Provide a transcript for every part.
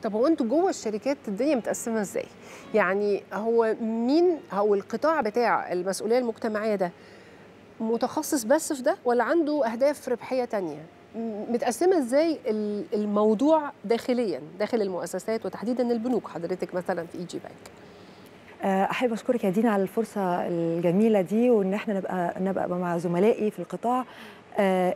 طب هو انتوا جوه الشركات الدنيا متقسمه ازاي؟ يعني هو مين او القطاع بتاع المسؤوليه المجتمعيه ده متخصص بس في ده ولا عنده اهداف ربحيه تانية؟ م- متقسمه ازاي ال- الموضوع داخليا داخل المؤسسات وتحديدا البنوك حضرتك مثلا في اي جي بانك آه، احب اشكرك يا دينا على الفرصه الجميله دي وان احنا نبقى نبقى مع زملائي في القطاع آه،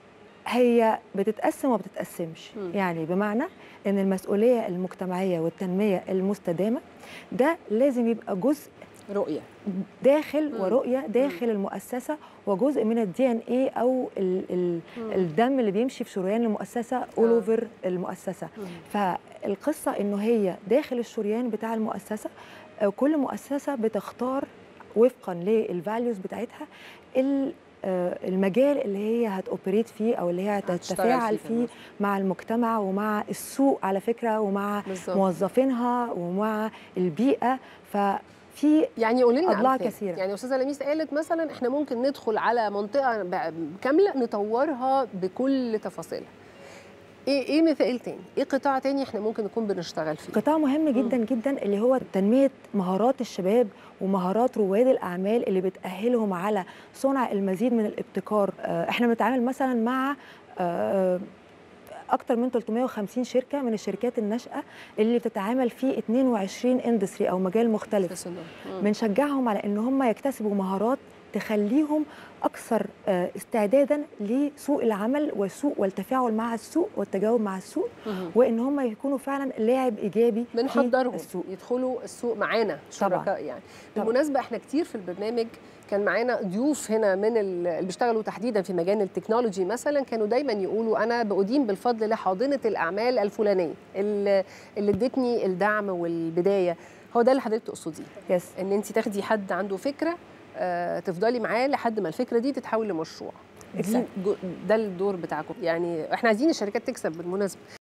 هي بتتقسم وما بتتقسمش مم. يعني بمعنى ان المسؤوليه المجتمعيه والتنميه المستدامه ده لازم يبقى جزء رؤيه داخل مم. ورؤيه داخل المؤسسه وجزء من الدي ان اي او ال ال مم. الدم اللي بيمشي في شريان المؤسسه اول آه. اوفر المؤسسه مم. فالقصه انه هي داخل الشريان بتاع المؤسسه آه، كل مؤسسه بتختار وفقا للفاليوز بتاعتها ال- آه، المجال اللي هي هتوبريت فيه او اللي هي هتشتغل هتتفاعل فيه فيه كمان. مع المجتمع ومع السوق على فكره ومع بالظبط موظفينها ومع البيئه ففي يعني قولي لنا أضلاع أمثلة. كثيرة. يعني استاذه لميس قالت مثلا احنا ممكن ندخل على منطقه ب- كامله نطورها بكل تفاصيلها ايه ايه مثال تاني ايه قطاع تاني احنا ممكن نكون بنشتغل فيه قطاع مهم جدا جدا اللي هو تنميه مهارات الشباب ومهارات رواد الاعمال اللي بتاهلهم على صنع المزيد من الابتكار آه، احنا بنتعامل مثلا مع آه، اكتر من 350 شركه من الشركات الناشئه اللي بتتعامل في 22 اندستري او مجال مختلف في صناعة. مم. بنشجعهم على ان هم يكتسبوا مهارات تخليهم اكثر آه، استعدادا لسوق العمل والسوق والتفاعل مع السوق والتجاوب مع السوق مم. وان هم يكونوا فعلا لاعب ايجابي في بنحضرهم السوق يدخلوا السوق معانا طبعاً. شركاء يعني طبعاً. بالمناسبه احنا كتير في البرنامج كان معانا ضيوف هنا من ال- اللي بيشتغلوا تحديدا في مجال التكنولوجي مثلا كانوا دايما يقولوا انا بأدين بالفضل لحاضنه الاعمال الفلانيه اللي اللي ادتني الدعم والبدايه هو ده اللي حضرتك تقصديه يس ان انت تاخدي حد عنده فكره آه، تفضلي معاه لحد ما الفكره دي تتحول لمشروع دي Exactly. جو- ده الدور بتاعكم يعني احنا عايزين الشركات تكسب بالمناسبه